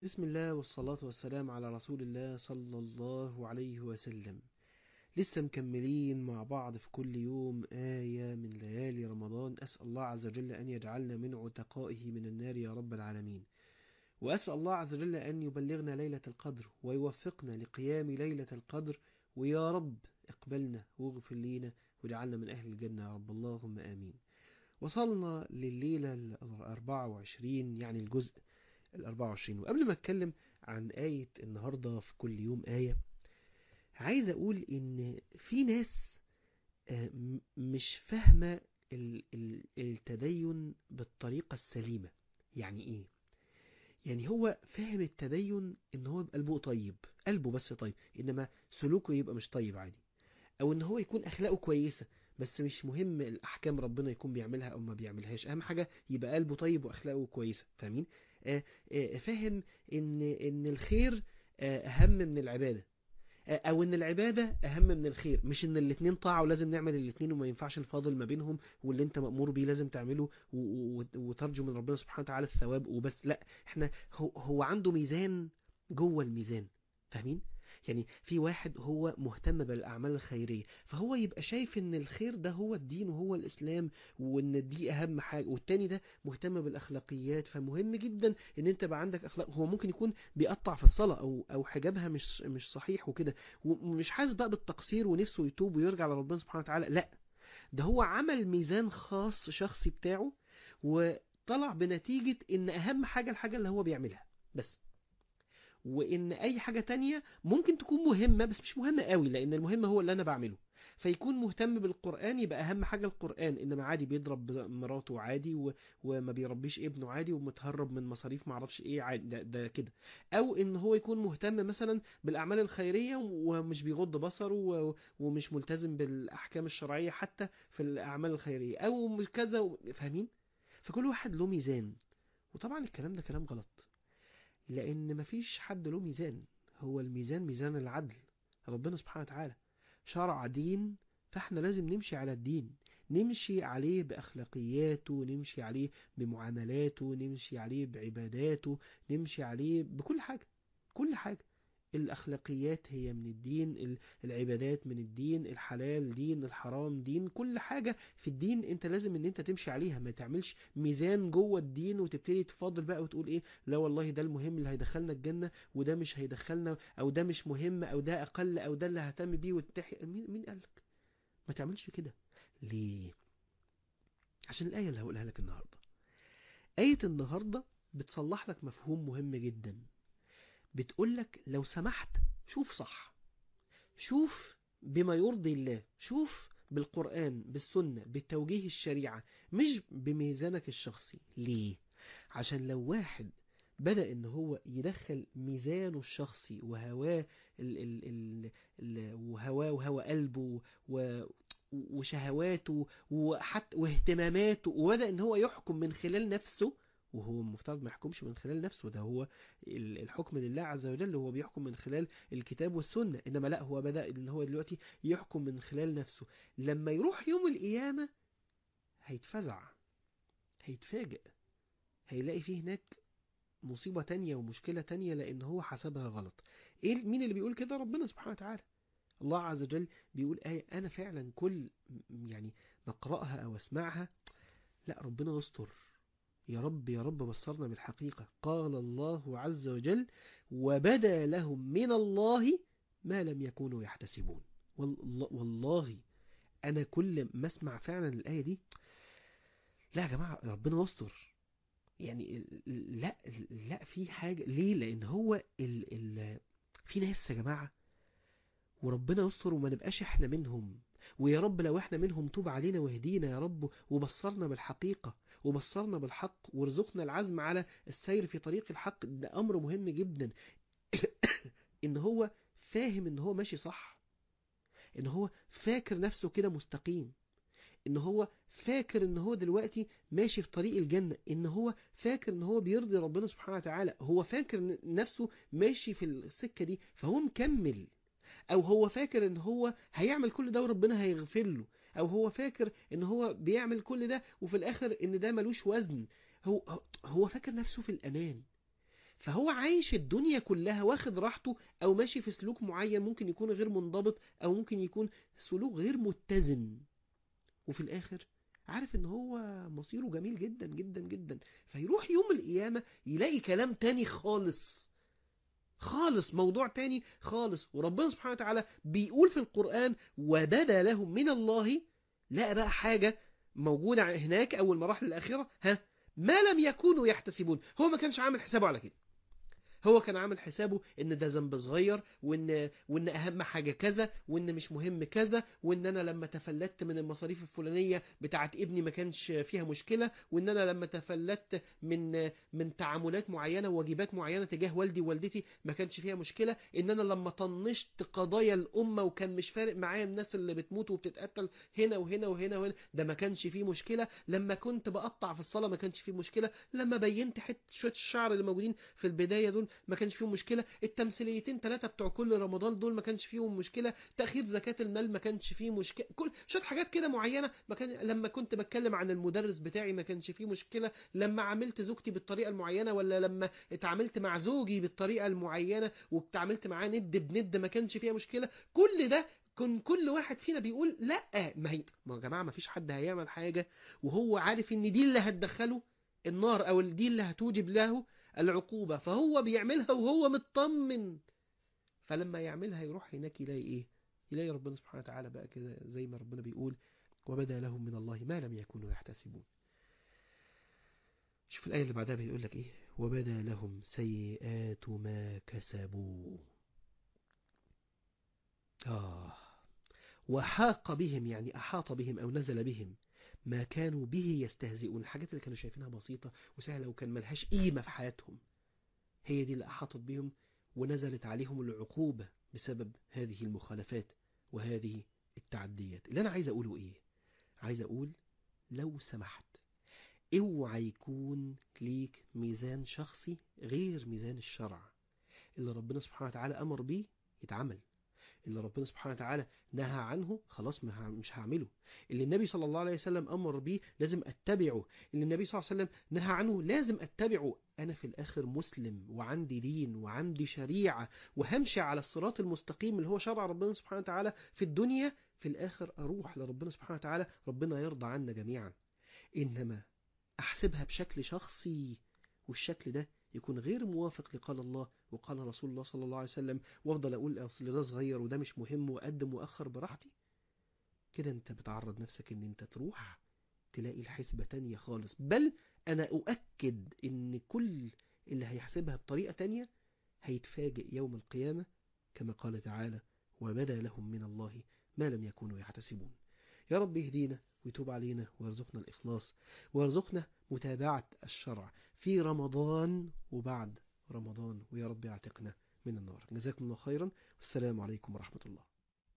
بسم الله والصلاة والسلام على رسول الله صلى الله عليه وسلم لسه مكملين مع بعض في كل يوم آية من ليالي رمضان أسأل الله عز وجل أن يجعلنا من عتقائه من النار يا رب العالمين وأسأل الله عز وجل أن يبلغنا ليلة القدر ويوفقنا لقيام ليلة القدر ويا رب اقبلنا واغفر لينا واجعلنا من أهل الجنة يا رب اللهم آمين وصلنا لليلة الأربعة وعشرين يعني الجزء الأربعة وعشرين وقبل ما أتكلم عن آية النهاردة في كل يوم آية عايز أقول إن في ناس مش فاهمة التدين بالطريقة السليمة يعني إيه؟ يعني هو فاهم التدين إن هو بقلبه طيب قلبه بس طيب إنما سلوكه يبقى مش طيب عادي أو إن هو يكون أخلاقه كويسة بس مش مهم الأحكام ربنا يكون بيعملها أو ما بيعملهاش أهم حاجة يبقى قلبه طيب وأخلاقه كويسة فاهمين؟ آه آه فاهم إن إن الخير آه أهم من العبادة او ان العبادة اهم من الخير مش ان الاتنين طاعة ولازم نعمل الاتنين وما ينفعش الفاضل ما بينهم واللي انت مأمور بيه لازم تعمله وترجو من ربنا سبحانه وتعالى الثواب وبس لا احنا هو, هو عنده ميزان جوه الميزان فاهمين يعني في واحد هو مهتم بالأعمال الخيرية فهو يبقى شايف ان الخير ده هو الدين وهو الإسلام وان دي أهم حاجة والتاني ده مهتم بالأخلاقيات فمهم جدا ان انت بقى عندك أخلاق هو ممكن يكون بيقطع في الصلاة أو, أو حجابها مش, مش صحيح وكده ومش حاسس بقى بالتقصير ونفسه يتوب ويرجع لربنا سبحانه وتعالى لا ده هو عمل ميزان خاص شخصي بتاعه وطلع بنتيجة ان أهم حاجة الحاجة اللي هو بيعملها بس وان اي حاجة تانية ممكن تكون مهمة بس مش مهمة قوي لان المهم هو اللي انا بعمله فيكون مهتم بالقرآن يبقى اهم حاجة القرآن انما عادي بيضرب مراته عادي و... وما بيربيش ابنه عادي ومتهرب من مصاريف معرفش ايه عادي ده, ده كده او ان هو يكون مهتم مثلا بالاعمال الخيرية ومش بيغض بصره و... ومش ملتزم بالاحكام الشرعية حتى في الاعمال الخيرية او كذا فاهمين فكل واحد له ميزان وطبعا الكلام ده كلام غلط لأن مفيش حد له ميزان هو الميزان ميزان العدل ربنا سبحانه وتعالى شرع دين فاحنا لازم نمشي على الدين نمشي عليه بأخلاقياته نمشي عليه بمعاملاته نمشي عليه بعباداته نمشي عليه بكل حاجة كل حاجة الأخلاقيات هي من الدين العبادات من الدين الحلال دين الحرام دين كل حاجة في الدين انت لازم ان انت تمشي عليها ما تعملش ميزان جوه الدين وتبتدي تفاضل بقى وتقول ايه لا والله ده المهم اللي هيدخلنا الجنة وده مش هيدخلنا او ده مش مهم او ده اقل او ده اللي ههتم بيه وتحي مين, مين قالك ما تعملش كده ليه عشان الآية اللي هقولها لك النهاردة آية النهاردة بتصلح لك مفهوم مهم جدا بتقولك لو سمحت شوف صح شوف بما يرضي الله شوف بالقرآن بالسنة بالتوجيه الشريعة مش بميزانك الشخصي ليه؟ عشان لو واحد بدأ ان هو يدخل ميزانه الشخصي وهواه ال ال ال ال وهواه وهوى قلبه و وشهواته وحتى واهتماماته وبدأ ان هو يحكم من خلال نفسه وهو المفترض ما يحكمش من خلال نفسه ده هو الحكم لله عز وجل هو بيحكم من خلال الكتاب والسنة إنما لا هو بدأ إن هو دلوقتي يحكم من خلال نفسه لما يروح يوم القيامة هيتفزع هيتفاجئ هيلاقي فيه هناك مصيبة تانية ومشكلة تانية لأن هو حسبها غلط إيه مين اللي بيقول كده ربنا سبحانه وتعالى الله عز وجل بيقول آية أنا فعلا كل يعني بقرأها أو أسمعها لا ربنا يستر يا رب يا رب بصرنا بالحقيقة قال الله عز وجل وبدا لهم من الله ما لم يكونوا يحتسبون والله أنا كل ما اسمع فعلا الآية دي لا يا جماعة ربنا يستر يعني لا لا في حاجة ليه لأن هو ال ال في ناس يا جماعة وربنا يستر وما نبقاش احنا منهم ويا رب لو احنا منهم توب علينا واهدينا يا رب وبصرنا بالحقيقة وبصرنا بالحق وارزقنا العزم على السير في طريق الحق ده أمر مهم جدا إن هو فاهم إن هو ماشي صح إن هو فاكر نفسه كده مستقيم إن هو فاكر إن هو دلوقتي ماشي في طريق الجنة إن هو فاكر إن هو بيرضي ربنا سبحانه وتعالى هو فاكر نفسه ماشي في السكة دي فهو مكمل او هو فاكر ان هو هيعمل كل ده وربنا هيغفر له او هو فاكر ان هو بيعمل كل ده وفي الاخر ان ده ملوش وزن هو هو فاكر نفسه في الامان فهو عايش الدنيا كلها واخد راحته او ماشي في سلوك معين ممكن يكون غير منضبط او ممكن يكون سلوك غير متزن وفي الاخر عارف ان هو مصيره جميل جدا جدا جدا فيروح يوم القيامة يلاقي كلام تاني خالص خالص موضوع تاني خالص وربنا سبحانه وتعالى بيقول في القرآن وبدا لهم من الله لا بقى حاجة موجودة هناك أول مراحل الأخيرة ها ما لم يكونوا يحتسبون هو ما كانش عامل حسابه على كده هو كان عامل حسابه ان ده ذنب صغير وان وان اهم حاجه كذا وان مش مهم كذا وان انا لما تفلتت من المصاريف الفلانيه بتاعه ابني ما كانش فيها مشكله وان انا لما تفلتت من من تعاملات معينه وواجبات معينه تجاه والدي ووالدتي ما كانش فيها مشكله ان انا لما طنشت قضايا الامه وكان مش فارق معايا الناس اللي بتموت وبتتقتل هنا وهنا وهنا وهنا ده ما كانش فيه مشكله لما كنت بقطع في الصلاه ما كانش فيه مشكله لما بينت حته شويه الشعر اللي موجودين في البدايه دول ما كانش فيهم مشكله التمثيليتين ثلاثه بتوع كل رمضان دول ما كانش فيهم مشكله تاخير زكاه المال ما كانش فيه مشكله كل شويه حاجات كده معينه ما كان لما كنت بتكلم عن المدرس بتاعي ما كانش فيه مشكله لما عملت زوجتي بالطريقه المعينه ولا لما اتعاملت مع زوجي بالطريقه المعينه واتعاملت معاه ند بند ما كانش فيها مشكله كل ده كن كل واحد فينا بيقول لا ما هي ما يا جماعه ما فيش حد هيعمل حاجه وهو عارف ان دي اللي هتدخله النار او دي اللي هتوجب له العقوبة فهو بيعملها وهو مطمن فلما يعملها يروح هناك يلاقي ايه يلاقي ربنا سبحانه وتعالى بقى كده زي ما ربنا بيقول وبدا لهم من الله ما لم يكونوا يحتسبون شوف الآية اللي بعدها بيقول لك ايه وبدا لهم سيئات ما كسبوا آه وحاق بهم يعني أحاط بهم أو نزل بهم ما كانوا به يستهزئون الحاجات اللي كانوا شايفينها بسيطة وسهلة وكان ملهاش قيمة في حياتهم هي دي اللي أحاطت بهم ونزلت عليهم العقوبة بسبب هذه المخالفات وهذه التعديات اللي أنا عايز أقوله إيه عايز أقول لو سمحت اوعى يكون ليك ميزان شخصي غير ميزان الشرع اللي ربنا سبحانه وتعالى أمر بيه يتعمل اللي ربنا سبحانه وتعالى نهى عنه خلاص مش هعمله اللي النبي صلى الله عليه وسلم أمر بيه لازم أتبعه اللي النبي صلى الله عليه وسلم نهى عنه لازم أتبعه أنا في الآخر مسلم وعندي دين وعندي شريعة وهمشي على الصراط المستقيم اللي هو شرع ربنا سبحانه وتعالى في الدنيا في الآخر أروح لربنا سبحانه وتعالى ربنا يرضى عنا جميعا إنما أحسبها بشكل شخصي والشكل ده يكون غير موافق لقال الله وقال رسول الله صلى الله عليه وسلم وافضل اقول اصل ده صغير وده مش مهم واقدم واخر براحتي كده انت بتعرض نفسك ان انت تروح تلاقي الحسبة تانية خالص بل انا اؤكد ان كل اللي هيحسبها بطريقة تانية هيتفاجئ يوم القيامة كما قال تعالى وبدا لهم من الله ما لم يكونوا يحتسبون يا رب يهدينا ويتوب علينا ويرزقنا الإخلاص ويرزقنا متابعة الشرع في رمضان وبعد رمضان ويا رب يعتقنا من النار جزاكم الله خيرا والسلام عليكم ورحمة الله